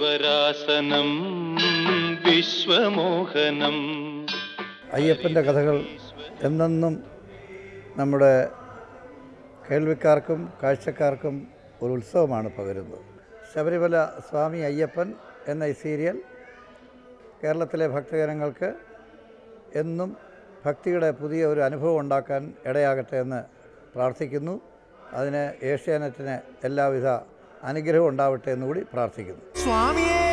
ഈശ്വരാസനം വിശ്വമോഹനം അയ്യപ്പൻ്റെ കഥകൾ എന്നെന്നും നമ്മുടെ കേൾവിക്കാർക്കും കാഴ്ചക്കാർക്കും ഒരു ഉത്സവമാണ് പകരുന്നത് ശബരിമല സ്വാമി അയ്യപ്പൻ എന്ന ഈ സീരിയൽ കേരളത്തിലെ ഭക്തജനങ്ങൾക്ക് എന്നും ഭക്തിയുടെ പുതിയ ഒരു അനുഭവം ഉണ്ടാക്കാൻ ഇടയാകട്ടെ എന്ന് പ്രാർത്ഥിക്കുന്നു അതിന് ഏഷ്യാനെറ്റിന് എല്ലാവിധ അനുഗ്രഹവും ഉണ്ടാവട്ടെ എന്നുകൂടി പ്രാർത്ഥിക്കുന്നു സ്വാമിയേ